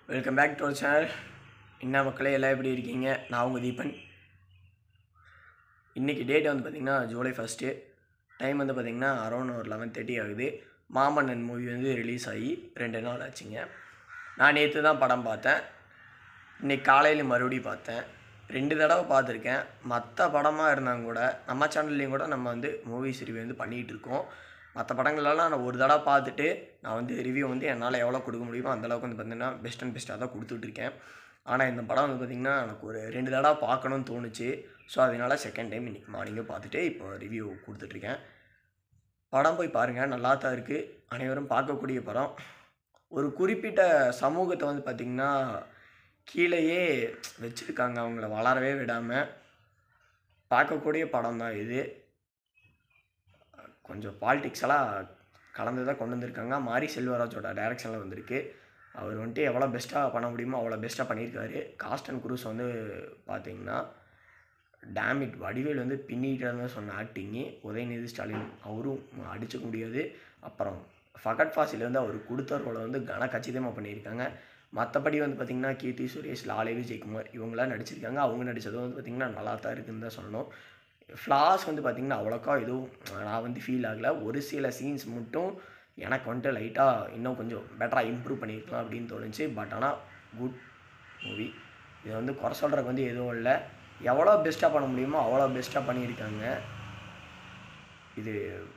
welcome back to our channel என்ன மக்களே எல்லாம் எப்படி இருக்கீங்க நான் உங்கள் தீபன் இன்றைக்கி டேட் வந்து பார்த்திங்கன்னா ஜூலை ஃபஸ்ட்டு டைம் வந்து பார்த்திங்கன்னா அரௌண்ட் ஒரு லெவன் தேர்ட்டி ஆகுது மாமன்னன் மூவி வந்து ரிலீஸ் ஆகி ரெண்டு நாள் ஆச்சுங்க நான் நேற்று தான் படம் பார்த்தேன் இன்னைக்கு காலையில் மறுபடியும் பார்த்தேன் ரெண்டு தடவை பார்த்துருக்கேன் மற்ற படமாக இருந்தாங்க கூட நம்ம சேனல்லையும் கூட நம்ம வந்து மூவிஸ் ரிவ்யூ வந்து பண்ணிகிட்டு இருக்கோம் மற்ற படங்களெல்லாம் நான் ஒரு தடவை பார்த்துட்டு நான் வந்து ரிவ்யூ வந்து என்னால் எவ்வளோ கொடுக்க முடியுமோ அந்த அளவுக்கு வந்து பார்த்தீங்கன்னா பெஸ்ட் அண்ட் பெஸ்ட்டாக தான் கொடுத்துட்ருக்கேன் ஆனால் இந்த படம் வந்து பார்த்திங்கன்னா எனக்கு ஒரு ரெண்டு தடவை பார்க்கணும்னு தோணுச்சு ஸோ அதனால் செகண்ட் டைம் இன்றைக்கி மார்னிங்கே பார்த்துட்டு இப்போ ரிவ்யூ கொடுத்துட்ருக்கேன் படம் போய் பாருங்கள் நல்லா தான் இருக்குது அனைவரும் பார்க்கக்கூடிய படம் ஒரு குறிப்பிட்ட சமூகத்தை வந்து பார்த்திங்கன்னா கீழேயே வச்சுருக்காங்க அவங்கள வளரவே விடாமல் பார்க்கக்கூடிய படம் தான் இது கொஞ்சம் பாலிடிக்ஸ் எல்லாம் கலந்து தான் கொண்டு வந்திருக்காங்க மாரி செல்வராஜோட டைரக்ஷனில் வந்திருக்கு அவர் வந்துட்டு எவ்வளோ பெஸ்ட்டாக பண்ண முடியுமோ அவ்வளோ பெஸ்ட்டாக பண்ணியிருக்காரு காஸ்ட் அண்ட் குரூஸ் வந்து பார்த்தீங்கன்னா டேமிட் வடிவேல் வந்து பின்னிட்டு சொன்ன ஆக்டிங்கு உதயநிதி ஸ்டாலின் அவரும் அடிச்சுக்க முடியாது அப்புறம் ஃபகட் ஃபாசில் வந்து அவர் கொடுத்த ரோலை வந்து கன கச்சிதமாக பண்ணியிருக்காங்க மற்றபடி வந்து பார்த்திங்கன்னா கீர்த்தி சுரேஷ் லாலே விஜயகுமார் இவங்களாம் நடிச்சிருக்காங்க அவங்க நடித்ததும் வந்து பார்த்திங்கன்னா நல்லா தான் இருக்குன்னு தான் சொல்லணும் ஃப்ளாஸ் வந்து பார்த்திங்கன்னா அவ்வளோக்கா எதுவும் நான் வந்து ஃபீல் ஆகலை ஒரு சில சீன்ஸ் மட்டும் எனக்கு வந்துட்டு லைட்டாக இன்னும் கொஞ்சம் பெட்டராக இம்ப்ரூவ் பண்ணியிருக்கலாம் அப்படின்னு தோணுச்சு பட் ஆனால் குட் மூவி இதை வந்து குறை சொல்கிறதுக்கு வந்து எதுவும் இல்லை எவ்வளோ பெஸ்ட்டாக பண்ண முடியுமோ அவ்வளோ பெஸ்ட்டாக பண்ணியிருக்காங்க இது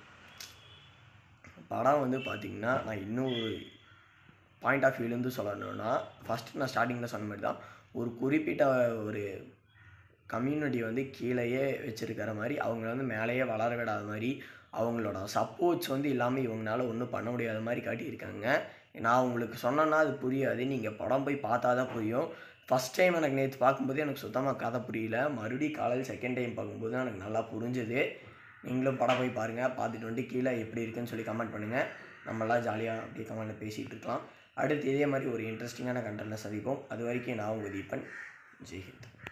படம் வந்து பார்த்திங்கன்னா நான் இன்னும் ஒரு பாயிண்ட் ஆஃப் வியூலேருந்து சொல்லணும்னா ஃபஸ்ட்டு நான் ஸ்டார்டிங்கில் சொன்ன மாதிரி தான் ஒரு குறிப்பிட்ட ஒரு கம்யூனிட்டி வந்து கீழேயே வச்சுருக்கிற மாதிரி அவங்கள வந்து மேலேயே வளர விடாத மாதிரி அவங்களோட சப்போர்ட்ஸ் வந்து இல்லாமல் இவங்களால ஒன்றும் பண்ண முடியாத மாதிரி காட்டியிருக்காங்க நான் உங்களுக்கு சொன்னேன்னா அது புரியாது நீங்கள் படம் போய் பார்த்தா தான் புரியும் ஃபஸ்ட் டைம் எனக்கு நேற்று பார்க்கும்போது எனக்கு சுத்தமாக கதை புரியல மறுபடியும் காலையில் செகண்ட் டைம் பார்க்கும்போது தான் எனக்கு நல்லா புரிஞ்சுது நீங்களும் படம் போய் பாருங்கள் பார்த்துட்டு வந்துட்டு கீழே எப்படி இருக்குன்னு சொல்லி கமெண்ட் பண்ணுங்கள் நம்மளாம் ஜாலியாக அப்படியே கமெண்ட்டில் பேசிகிட்டு இருக்கலாம் அடுத்து இதே மாதிரி ஒரு இன்ட்ரெஸ்டிங்கான கண்டென்ட்டில் சந்திப்போம் அது வரைக்கும் நான் உங்கள் தீபன் ஜெய்ஹிந்த்